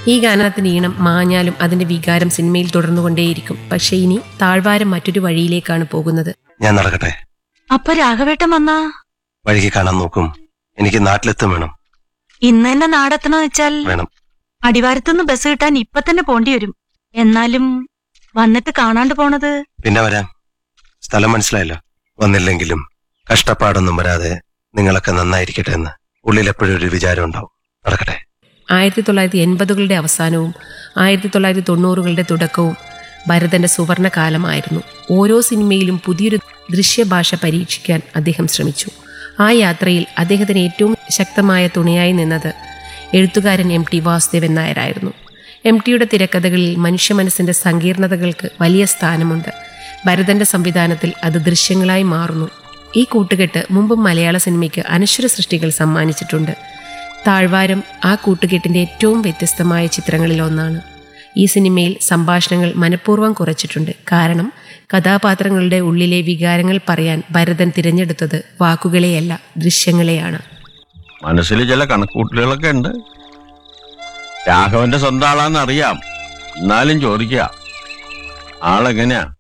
ഈ ഗാനത്തിന് ഈണം മാഞ്ഞാലും അതിന്റെ വികാരം സിനിമയിൽ തുടർന്നുകൊണ്ടേയിരിക്കും പക്ഷേ ഇനി താഴ്വാരം മറ്റൊരു വഴിയിലേക്കാണ് പോകുന്നത് ഞാൻ നടക്കട്ടെ അപ്പൊ രാഘവേട്ടൻ വന്നാ വഴിക്ക് കാണാൻ നോക്കും എനിക്ക് നാട്ടിലെത്തും വേണം ഇന്ന് തന്നെ നാടെത്തണമെന്ന് വെച്ചാൽ വേണം അടിവാരത്തുനിന്ന് ബസ് കിട്ടാൻ ഇപ്പൊ തന്നെ പോണ്ടി വരും എന്നാലും വന്നിട്ട് കാണാണ്ട് പോണത് പിന്നെ വരാം സ്ഥലം മനസ്സിലായല്ലോ വന്നില്ലെങ്കിലും കഷ്ടപ്പാടൊന്നും വരാതെ നിങ്ങളൊക്കെ നന്നായിരിക്കട്ടെ എന്ന് ഉള്ളിൽ എപ്പോഴും ഒരു വിചാരം ഉണ്ടാവും നടക്കട്ടെ ആയിരത്തി തൊള്ളായിരത്തി എൺപതുകളുടെ അവസാനവും ആയിരത്തി തൊള്ളായിരത്തി തൊണ്ണൂറുകളുടെ തുടക്കവും ഭരതന്റെ സുവർണ കാലമായിരുന്നു ഓരോ സിനിമയിലും പുതിയൊരു ദൃശ്യഭാഷ പരീക്ഷിക്കാൻ അദ്ദേഹം ശ്രമിച്ചു ആ യാത്രയിൽ അദ്ദേഹത്തിന് ഏറ്റവും ശക്തമായ തുണയായി നിന്നത് എഴുത്തുകാരൻ എം ടി വാസുദേവൻ നായരായിരുന്നു എം ടിയുടെ തിരക്കഥകളിൽ മനുഷ്യ മനസ്സിന്റെ സങ്കീർണതകൾക്ക് വലിയ സ്ഥാനമുണ്ട് ഭരതന്റെ സംവിധാനത്തിൽ അത് ദൃശ്യങ്ങളായി മാറുന്നു ഈ കൂട്ടുകെട്ട് മുമ്പും മലയാള സിനിമയ്ക്ക് അനശ്വര സൃഷ്ടികൾ സമ്മാനിച്ചിട്ടുണ്ട് താഴ്വാരം ആ കൂട്ടുകെട്ടിന്റെ ഏറ്റവും വ്യത്യസ്തമായ ചിത്രങ്ങളിൽ ഒന്നാണ് ഈ സിനിമയിൽ സംഭാഷണങ്ങൾ മനഃപൂർവ്വം കുറച്ചിട്ടുണ്ട് കാരണം കഥാപാത്രങ്ങളുടെ ഉള്ളിലെ വികാരങ്ങൾ പറയാൻ ഭരതൻ തിരഞ്ഞെടുത്തത് വാക്കുകളെയല്ല ദൃശ്യങ്ങളെയാണ് മനസ്സിൽ ചില കണക്കൂട്ടലുകളൊക്കെ ഉണ്ട് രാഘവന്റെ സ്വന്തം ആളാന്ന് അറിയാം എന്നാലും ചോദിക്കുക ആളെങ്ങനെയാ